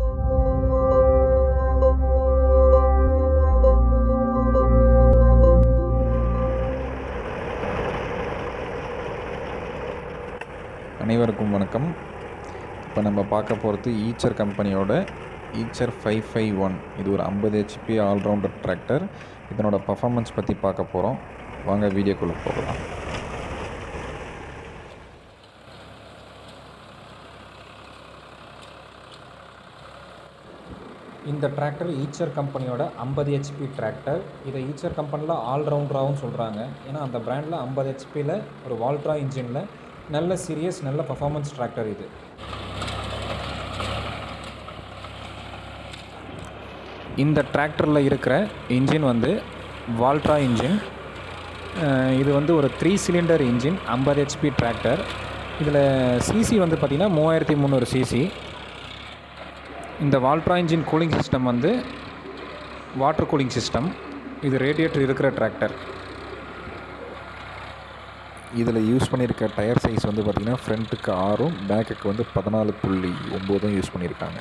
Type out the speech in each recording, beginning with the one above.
அனைவருக்கும் வணக்கம் இப்போ நம்ம பார்க்க போகிறது ஈச்சர் கம்பெனியோட ஈச்சர் ஃபைவ் ஃபைவ் ஒன் இது ஒரு ஐம்பது ஹெச்பி ஆல்ரவுண்டர் டிராக்டர் இதனோட பர்ஃபார்மன்ஸ் பற்றி பார்க்க போகிறோம் வாங்க வீடியோக்குள்ளே போகலாம் இந்த டிராக்டர் ஈச்சர் கம்பெனியோட ஐம்பது ஹெச்பி டிராக்டர் இதை ஈச்சர் கம்பெனியில் ஆல்ரவுண்டராகவும் சொல்கிறாங்க ஏன்னா அந்த பிராண்டில் ஐம்பது ஹெச்பியில் ஒரு வால்ட்ரா இன்ஜினில் நல்ல சீரியஸ் நல்ல பர்ஃபார்மன்ஸ் டிராக்டர் இது இந்த டிராக்டரில் இருக்கிற இன்ஜின் வந்து வால்ட்ரா இன்ஜின் அஹ் இது வந்து ஒரு த்ரீ சிலிண்டர் இன்ஜின் ஐம்பது ஹெச்பி டிராக்டர் இதில் சிசி வந்து பார்த்திங்கன்னா மூவாயிரத்தி முந்நூறு சிசி இந்த வால்ட்ரா இன்ஜின் கூலிங் சிஸ்டம் வந்து வாட்டர் கூலிங் சிஸ்டம் இது ரேடியேட்டர் இருக்கிற டிராக்டர் இதில் யூஸ் பண்ணியிருக்க டயர் சைஸ் வந்து பார்த்திங்கன்னா ஃப்ரண்ட்டுக்கு ஆறும் பேக்குக்கு வந்து பதினாலு புள்ளி ஒம்போதும் யூஸ் பண்ணியிருக்காங்க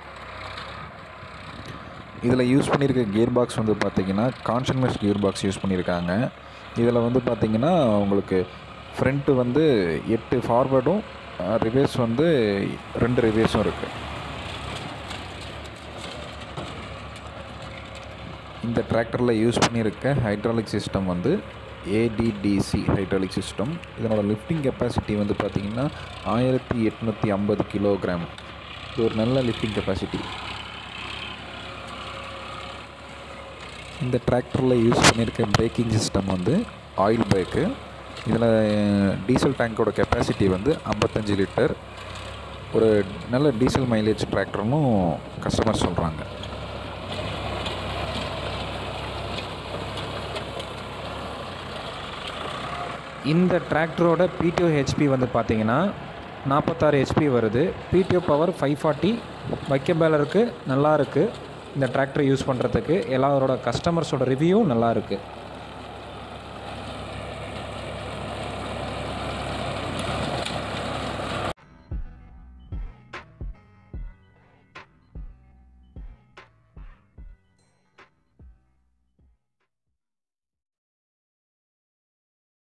இதில் யூஸ் பண்ணியிருக்க கியர் பாக்ஸ் வந்து பார்த்திங்கன்னா கான்ஷன்மெஸ் கியர் பாக்ஸ் யூஸ் பண்ணியிருக்காங்க இதில் வந்து பார்த்திங்கன்னா உங்களுக்கு ஃப்ரண்ட்டு வந்து எட்டு ஃபார்வர்டும் ரிவேர்ஸ் வந்து ரெண்டு ரிவேர்ஸும் இருக்குது இந்த டிராக்டரில் யூஸ் பண்ணியிருக்க ஹைட்ராலிக் சிஸ்டம் வந்து ஏடிடிசி ஹைட்ராலிக் சிஸ்டம் இதனோட லிஃப்டிங் கெப்பாசிட்டி வந்து பார்த்திங்கன்னா ஆயிரத்தி எட்நூற்றி ஐம்பது கிலோகிராம் இது ஒரு நல்ல லிஃப்டிங் கெப்பாசிட்டி இந்த டிராக்டரில் யூஸ் பண்ணியிருக்க பிரேக்கிங் சிஸ்டம் வந்து ஆயில் பிரேக்கு இதில் டீசல் டேங்கோட கெப்பாசிட்டி வந்து ஐம்பத்தஞ்சு லிட்டர் ஒரு நல்ல டீசல் மைலேஜ் டிராக்டர்னு கஸ்டமர் சொல்கிறாங்க இந்த டிராக்டரோட பிடிஓ ஹெச்பி வந்து பார்த்தீங்கன்னா நாற்பத்தாறு ஹெச்பி வருது பிடிஓ பவர் ஃபைவ் ஃபார்ட்டி வைக்க பேலருக்கு நல்லா இருக்குது இந்த டிராக்டர் யூஸ் பண்ணுறதுக்கு எல்லாரோட கஸ்டமர்ஸோட ரிவ்யூவும் நல்லா இருக்குது